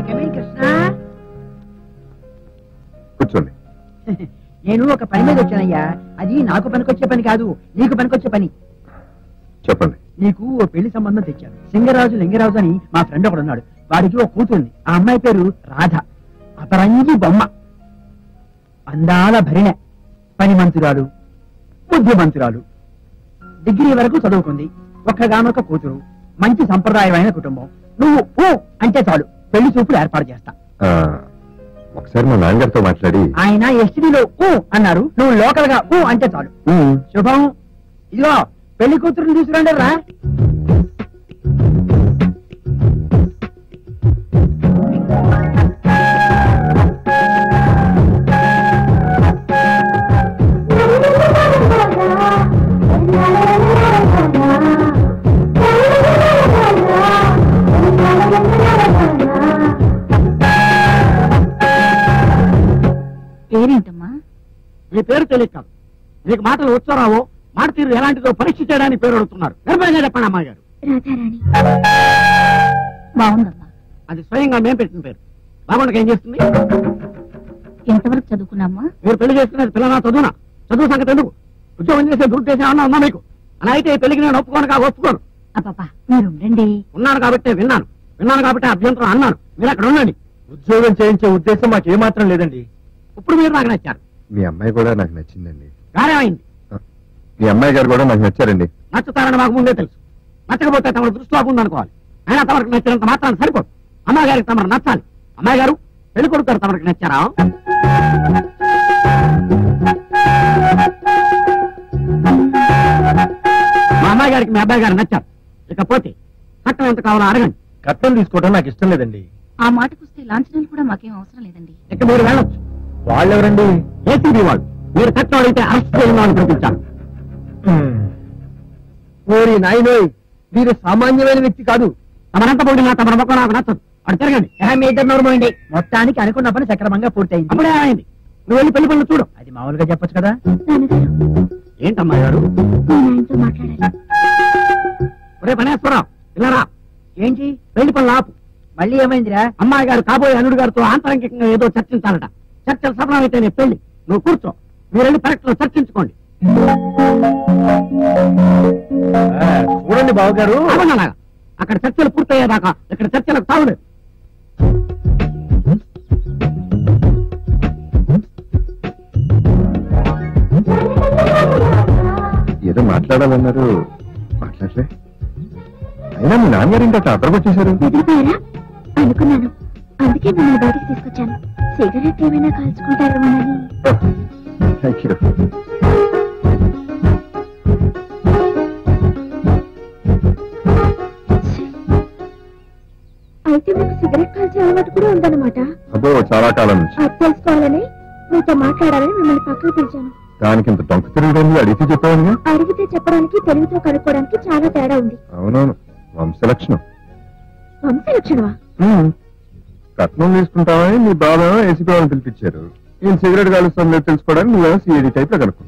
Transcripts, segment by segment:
Coming Krishna కూర్చోండి నేను ఒక పని మీద వచ్చానయ్యా అది నాకు పనికొచ్చే పని కాదు నీకు పనికొచ్చే పని చెప్పండి నీకు ఓ పెళ్లి సంబంధం తెచ్చాను సింగరాజు లింగరాజు అని మా ఫ్రెండ్ ఒకడు ఉన్నాడు వాడికి ఓ కూతుర్ని ఆ అమ్మాయి పేరు రాధ అతరంగి బొమ్మ అందాల భరిణె పనిమంతురాలు బుద్ధిమంతురాలు డిగ్రీ వరకు చదువుకుంది ఒక్కగానొక్క కూతురు మంచి సంప్రదాయమైన కుటుంబం నువ్వు ఊ అంటే చాలు పెళ్లి చూపులు ఏర్పాటు చేస్తా ఆ, ఒకసారి మా నాన్నగారితో మాట్లాడి ఆయన ఎస్టీడీలో ఊ అన్నారు నువ్వు లోకల్ గా ఊ అంటే చాలు ఉమ్, శుభం ఇదిగో పెళ్లి కూతురుని తీసుకురండి రా పేరేంటమ్మా మీ పేరు తెలియక కాదు మీకు మాటలు వచ్చారావో మాట తీరు ఎలాంటిదో పరీక్ష చేయడానికి పేరు అడుగుతున్నారు నిర్భయంగా చెప్పండి అమ్మాయి గారు రాధారాణి బాగుందమ్మా అది స్వయంగా మేము పెట్టిన పేరు బాగుండక ఏం చేస్తుంది ఎంతవరకు చదువుకున్నామ్మా మీరు పెళ్లి చేసుకునేది పిల్లనా చదువునా చదువు సంగతి ఎందుకు ఉద్యోగం చేసే దుడ్డు చేసే అన్నా ఉందా మీకు అలా అయితే ఈ పెళ్లికి నేను ఒప్పుకోను కాదు ఒప్పుకోను అబ్బాబా మీరు ఉండండి ఉన్నాను కాబట్టి విన్నాను విన్నాను కాబట్టి అభ్యంతరం అన్నాను మీరు అక్కడ ఉండండి ఉద్యోగం చేయించే ఉద్దేశం మాకు ఏమాత్రం లేదండి ఇప్పుడు మీరు నాకు నచ్చారు మీ అమ్మాయి కూడా నాకు నచ్చిందండి గారేమైంది మీ అమ్మాయి గారు కూడా నాకు నచ్చారండి నచ్చుతారని మాకు ముందే తెలుసు నచ్చకపోతే తమ దృష్టిలో ఉందనుకోవాలి అయినా తమకు నచ్చినంత మాత్రాన్ని సరిపోదు అమ్మాయి గారికి తమరు నచ్చాలి అమ్మాయి గారు పెళ్లి కొడుకు గారు తమరికి నచ్చారా మా అమ్మాయి గారికి మీ అబ్బాయి గారు నచ్చారు ఇకపోతే కట్టం ఎంత కావాలో అడగండి కట్నం తీసుకోవడం నాకు ఇష్టం లేదండి ఆ మాటకొస్తే లాంఛనాలు కూడా మాకేం అవసరం లేదండి ఇక మీరు వెళ్ళొచ్చు వాళ్ళెవరండి ఏసీబీ వాళ్ళు మీరు కట్టం అడిగితే అరెస్ట్ చేయమని చూపించాను ఓరి నాయనోయ్ మీరు సామాన్యమైన వ్యక్తి కాదు తమరంత పొడినా తమ మొక్క నాకు నచ్చదు అటు తిరగండి ఏ, మీ ఇద్దరు నోరు మోయండి మొత్తానికి అనుకున్న పని సక్రమంగా పూర్తయింది అప్పుడే అయింది నువ్వు వెళ్ళి పెళ్లి పనులు చూడు అది మామూలుగా చెప్పొచ్చు కదా నాన్నగారు ఏంటమ్మాయి గారు నేను ఆయనతో మాట్లాడాలి ఒరే పనేశ్వరరావు ఇల్లరా ఏంటి పెళ్లి పనులు ఆపు మళ్ళీ ఏమైందిరా అమ్మాయి గారు కాబోయే అల్లుడు గారితో ఆంతరంగికంగా ఏదో చర్చించాలట చర్చలు సఫలమైతేనే పెళ్లి నువ్వు కూర్చో మీరు వెళ్ళి కరెక్ట్ లో చర్చించుకోండి ఆ, చూడండి బావగారు ఆగండి అలాగా. అక్కడ చర్చలు పూర్తయ్యేదాకా ఇక్కడ చర్చలకు తావులేదు ఏదో మాట్లాడాలన్నారు మాట్లాడలే అయినా మీ నాన్నగారు ఇంకా అద్దరు వచ్చేసారు ఎదిరిపోయారా అనుకున్నాను అందుకే మిమ్మల్ని బయటికి తీసుకొచ్చాను సిగరెట్ ఏమైనా కాల్చుకుంటారేమోనని థ్యాంక్ యూ అయితే మీకు సిగరెట్ కాల్చే అలవాటు కూడా ఉందన్నమాట అబ్బో చాలా కాలం నుంచి అది తెలుసుకోవాలని మీతో మాట్లాడాలని మిమ్మల్ని పక్కకు పిలిచాను దానికి ఇంత డొంక తిరుగుతుంది అడిగితే చెప్పావుగా అడిగితే చెప్పడానికి తెలివితో కనుక్కోవడానికి చాలా తేడా ఉంది అవునవును వంశలక్షణం వంశ లక్షణమా కట్నం తీసుకుంటామని మీ బాబా ఏసీపీ వాళ్ళని పిలిపించారు నేను సిగరెట్ కాలుస్తాను లేదు తెలుసుకోవడానికి నువ్వేమో సిఐడి టైప్ లో కనుక్కున్నావు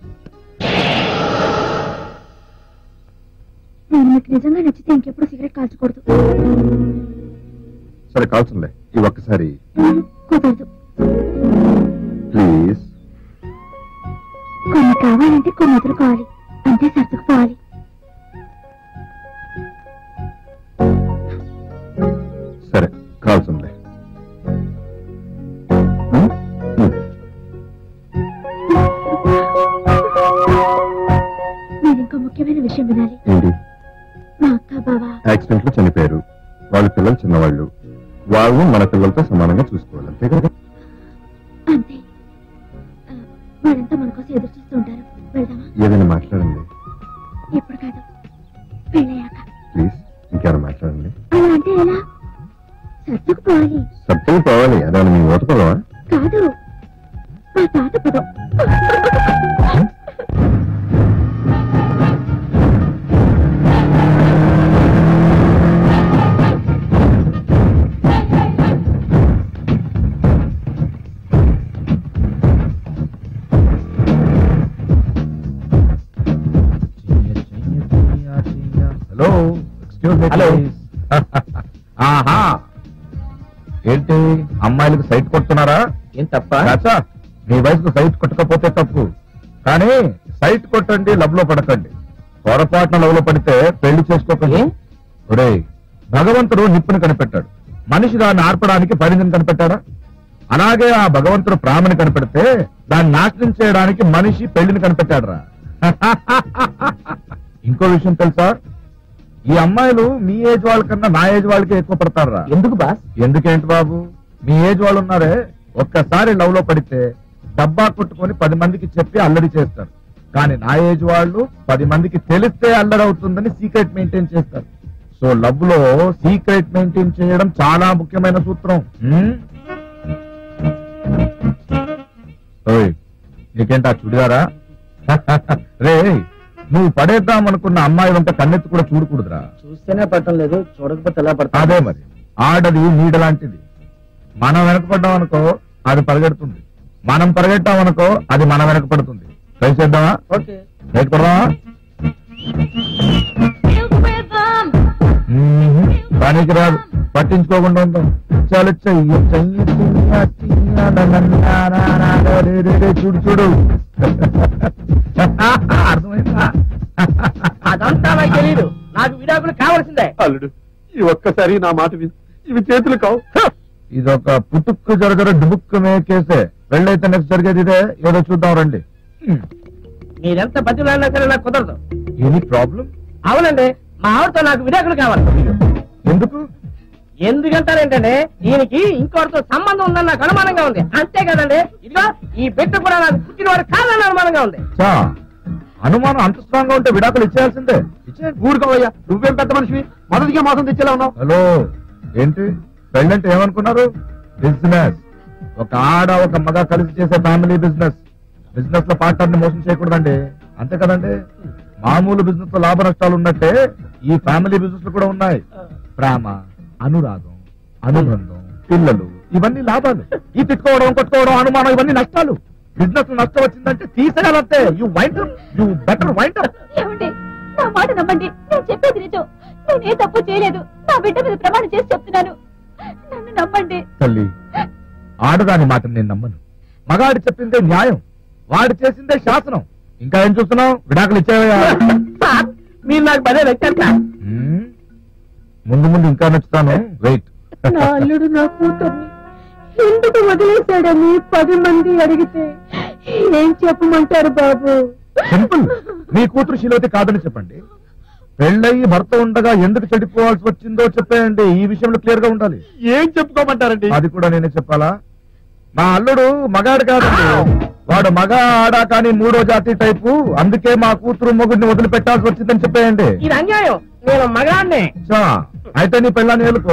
నేను మీకు నిజంగా నచ్చితే ఇంకెప్పుడు సిగరెట్ కాల్చకూడదు సరే కాల్చంలే ఈ ఒక్కసారి కుదరదు ప్లీజ్ కొన్ని కావాలంటే కొన్ని వదులుకోవాలి అంటే సర్దుకుపోవాలి సరే కాల్చంలే ఉమ్, ఉమ్. నేను ఇంకో ముఖ్యమైన విషయం వినాలి ఏంటి మా అక్క బావ యాక్సిడెంట్ లో చనిపోయారు వాళ్ళ పిల్లలు చిన్నవాళ్ళు వాళ్ళు మన పిల్లలతో సమానంగా చూసుకోవాలి అంతే కదా అంతే ఆ, వాళ్ళంతా మన కోసం ఎదురు చూస్తూ ఉంటారు వెళ్దామా ఏదైనా మాట్లాడండి ఇప్పుడు కాదు పెళ్ళయ్యాక ప్లీజ్ ఇంకేమైనా మాట్లాడండి అలా అంటే ఎలా సర్దుకుపోవాలి సబ్జెక్ట్ పోవాలి అదే మీ ఓట పదవా కాదు మా తాత పదం హలో ఎక్స్క్యూజ్ మీ Hello. ఆహా ఏంటి అమ్మాయిలకు సైట్ కొడుతున్నారా ఏం తప్ప చాచా మీ వయసుకు సైట్ కొట్టకపోతే తప్పు కానీ సైట్ కొట్టండి లవ్ లో పడకండి పొరపాటున లవ్ లో పడితే పెళ్లి చేసుకోకండి ఏ? ఒరే భగవంతుడు నిప్పుని కనిపెట్టాడు మనిషి దాన్ని ఆర్పడానికి పరిధిని కనిపెట్టాడా అలాగే ఆ భగవంతుడు ప్రాణిని కనిపెడితే దాన్ని నాశనం చేయడానికి మనిషి పెళ్లిని కనిపెట్టాడురా ఇంకో విషయం తెలుసా ఈ అమ్మాయిలు మీ ఏజ్ వాళ్ళకన్నా నా ఏజ్ వాళ్ళకి ఎక్కువ పడతారా ఎందుకు బాస్ ఎందుకేంటి బాబు మీ ఏజ్ వాళ్ళు ఉన్నారే ఒక్కసారి లవ్ లో పడితే డబ్బా కొట్టుకొని పది మందికి చెప్పి అల్లరి చేస్తారు కానీ నా ఏజ్ వాళ్ళు పది మందికి తెలిస్తే అల్లరి అవుతుందని సీక్రెట్ మెయింటైన్ చేస్తారు సో లవ్ లో సీక్రెట్ మెయింటైన్ చేయడం చాలా ముఖ్యమైన సూత్రం హ్మ్? ఓయ్ నీకేంటా చుడిదారా రే నువ్వు పడేద్దాం అనుకున్న అమ్మాయి వెంట కన్నెత్తి కూడా చూడకూడదురా చూస్తేనే పట్టం లేదు చూడకపోతే ఎలా పడతా అదే మరి ఆడది నీడ లాంటిది మనం వెనకపడ్డాం అనుకో అది పరిగెడుతుంది మనం పరిగెట్టాం అనుకో అది మన వెనక పడుతుంది ట్రై చేద్దామా ఓకే రైట్ పడదామా మ్మ్. పనికి రాదు పట్టించుకోకుండా ఉంటాం చాలు చెయ్యి చెయ్యి తియ్య, తియ్య, నన్నన్నారా, రే, రే, రే, చూడు చూడు అర్థమైందా అదంతా నాకు తెలియదు నాకు విడాకులు కావాల్సిందే అల్లుడు ఈ ఒక్కసారి నా మాట విను ఇవి చేతులు కావు ఇదొక పుట్టుక్కు జరగర డుబుక్కు మేకేసే పెళ్ళైతే నెక్స్ట్ జరిగేది ఇదే ఏదో చూద్దాం రండి మీరెంత బతిలాడినా సరే నాకు కుదరదు ఎనీ ప్రాబ్లం అవునండి మా ఆవిడతో నాకు విడాకులు కావాలి ఎందుకు ఎందుకంటారేంటంటే దీనికి ఇంకోటితో సంబంధం ఉందని నాకు అనుమానంగా ఉంది అంతే కదండి ఇదిగో ఈ బిడ్డ కూడా నాకు పుట్టినవాడు కాదని అనుమానంగా ఉంది చా అనుమానం అంత స్ట్రాంగ్ గా ఉంటే విడాకులు ఇచ్చేయాల్సిందే ఇచ్చేయండి ఊరుకోవయ్యా నువ్వేం పెద్ద మనిషివి మొదటిగా మోసం తెచ్చేలా ఉన్నావు హలో ఏంటి పెళ్ళంటే ఏమనుకున్నారు బిజినెస్ ఒక ఆడ ఒక మగ కలిసి చేసే ఫ్యామిలీ బిజినెస్ బిజినెస్ లో పార్ట్నర్ ని మోసం చేయకూడదండి అంతే కదండి మామూలు బిజినెస్ లో లాభ నష్టాలు ఉన్నట్టే ఈ ఫ్యామిలీ బిజినెస్ లో కూడా ఉన్నాయి ప్రేమ అనురాగం అనుబంధం పిల్లలు ఇవన్నీ లాభాలు ఈ తిట్టుకోవడం కొట్టుకోవడం అనుమానం ఇవన్నీ నష్టాలు బిజినెస్ లో నష్టం వచ్చిందంటే తీసేయాలంతే you wind you better wind ఏమండి నా మాట నమ్మండి నేను చెప్పేది నిజం నేనే తప్పు చేయలేదు నా బిడ్డ మీద ప్రమాణం చేసి చెప్తున్నాను నన్ను నమ్మండి తల్లి ఆడదాని మాట నేను నమ్మను మగాడి చెప్పిందే న్యాయం వాడు చేసిందే శాసనం ఇంకా ఏం చూస్తున్నావు విడాకులు ఇచ్చేవయ్యా సార్, మీరు నాకు భలే నచ్చారు సార్ హ్మ్? ముందు ముందు ఇంకా నచ్చుతాను వెయిట్ నా అల్లుడు నా కూతుర్ని ఎందుకు వదిలేశాడని పది మంది అడిగితే ఏం చెప్పమంటారు బాబు సింపుల్ మీ కూతురు శీలవతి కాదని చెప్పండి పెళ్ళయి భర్త ఉండగా ఎందుకు చెడిపోవాల్సి వచ్చిందో చెప్పేయండి ఈ విషయంలో క్లియర్ గా ఉండాలి ఏం చెప్పుకోమంటారండి అది కూడా నేనే చెప్పాలా మా అల్లుడు మగాడు కాదండి వాడు మగ ఆడ కానీ మూడో జాతి టైపు అందుకే మా కూతురు మొగుడిని వదిలిపెట్టాల్సి వచ్చిందని చెప్పేయండి ఇది అన్యాయం నేను మగాడిని చా, అయితే నీ పెళ్ళాన్ని ఏలుకో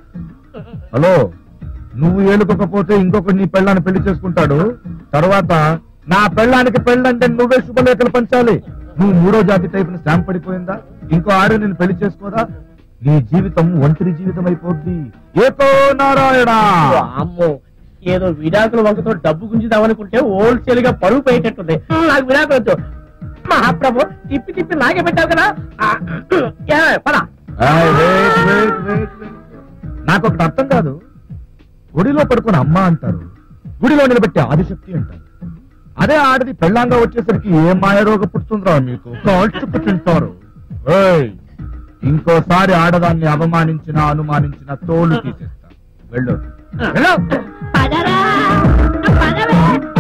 హలో నువ్వు ఏలుకోకపోతే ఇంకొకటి నీ పెళ్ళాన్ని పెళ్లి చేసుకుంటాడు తర్వాత నా పెళ్ళానికి పెళ్ళంటే నువ్వే శుభలేఖలు పంచాలి నువ్వు మూడో జాతి టైపుని స్టాంప్ పడిపోయిందా ఇంకో ఆరు నేను పెళ్లి చేసుకోదా నీ జీవితం ఒంటరి జీవితం అయిపోద్ది ఏకో నారాయణ అమ్మో ఏదో విడాకుల వంకతో డబ్బు గుంజుదామనుకుంటే హోల్సేల్ గా పరువు పోయేటట్టుంది నాకు విడాకులు వద్దు మహాప్రభు తిప్పి తిప్పి నాకే పెట్టావు కదా ఆ, ఏమే, పద ఏయ్, wait, wait, wait, wait. నాకు ఒకటి అర్థం కాదు గుడిలో పడుకుని అమ్మ అంటారు గుడిలో నిలబెట్టి ఆదిశక్తి అంటారు అదే ఆడది పెళ్ళాంగా వచ్చేసరికి ఏ మాయ రోగ పుడుతుందిరా మీకు కాల్చుకు తింటారు ఏయ్, ఇంకోసారి ఆడదాన్ని అవమానించిన అనుమానించిన తోలు తీసేస్తా వెళ్ళు వెళ్ళు. పదరా పదవే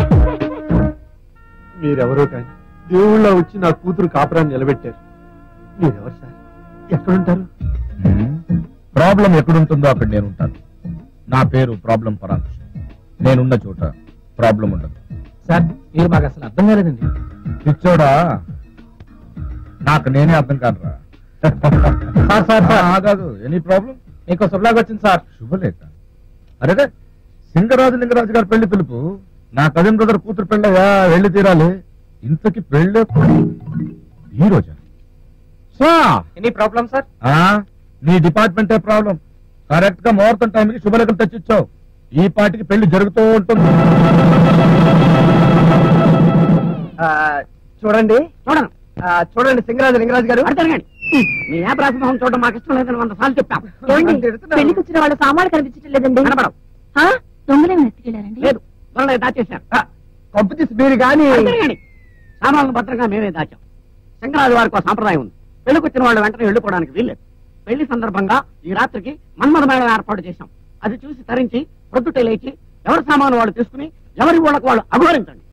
మీరెవరో కానీ దేవుళ్ళ వచ్చి నా కూతురు కాపురాన్ని నిలబెట్టారు మీరెవరు సార్ ఎక్కడుంటారు హ్మ్. ప్రాబ్లం ఎక్కడుంటుందో అక్కడ నేను ఉంటాను నా పేరు ప్రాబ్లం పరాక్ష నేనున్న చోట ప్రాబ్లం ఉండదు సార్ మీరు మాకు అసలు అర్థం కాలేదండి పిచ్చోడా నాకు నేనే అర్థం కాదురా సార్, సార్, సార్. ఆ, కాదు ఎనీ ప్రాబ్లం మీకు శుభ్లాగా వచ్చింది సార్ శుభలేఖ అరే సింగరాజు లింగరాజు గారి పెళ్లి పిలుపు నా కజిన్ బ్రదర్ కూతురు పెళ్ళయ్యా వెళ్ళి తీరాలి ఇంతకి పెళ్ళి ఎప్పుడు? ఈ రోజా సా ఎనీ ప్రాబ్లం సార్ ఆ, నీ డిపార్ట్మెంటే ప్రాబ్లం కరెక్ట్ గా ముహూర్తం టైంకి శుభలేఖలు తెచ్చిచ్చావు ఈ పాటికి పెళ్లి జరుగుతూ ఉంటుంది చూడండి చూడను ఆ, చూడండి సింగరాజు లింగరాజు గారు అటు జరగండి నీ యాప్ రాజమోహన్ చూడడం మాకు ఇష్టం లేదని వంద సార్లు చెప్పాం ఏమండి? పెళ్లికి వచ్చిన వాళ్ళ సామాన్లు కనిపించడం లేదండి కనపడవు దొంగలేమి ఎత్తుకెళ్ళారండి లేదు త్వరలో దాచేశారు కంపు తీసి మీరు కానీ అంతేగాని సామాన్లు భద్రంగా మేమే దాచాం శంకరాజు వారికి ఒక సాంప్రదాయం ఉంది పెళ్లికి వచ్చిన వాళ్ళు వెంటనే వెళ్ళిపోవడానికి వీల్లేదు పెళ్లి సందర్భంగా ఈ రాత్రికి మన్మథ మేళం ఏర్పాటు చేశాం అది చూసి తరించి ప్రొద్దుటే లేచి ఎవరి సామాను వాళ్ళు తీసుకుని ఎవరి ఊళ్ళకు వాళ్ళు అఘోరించండి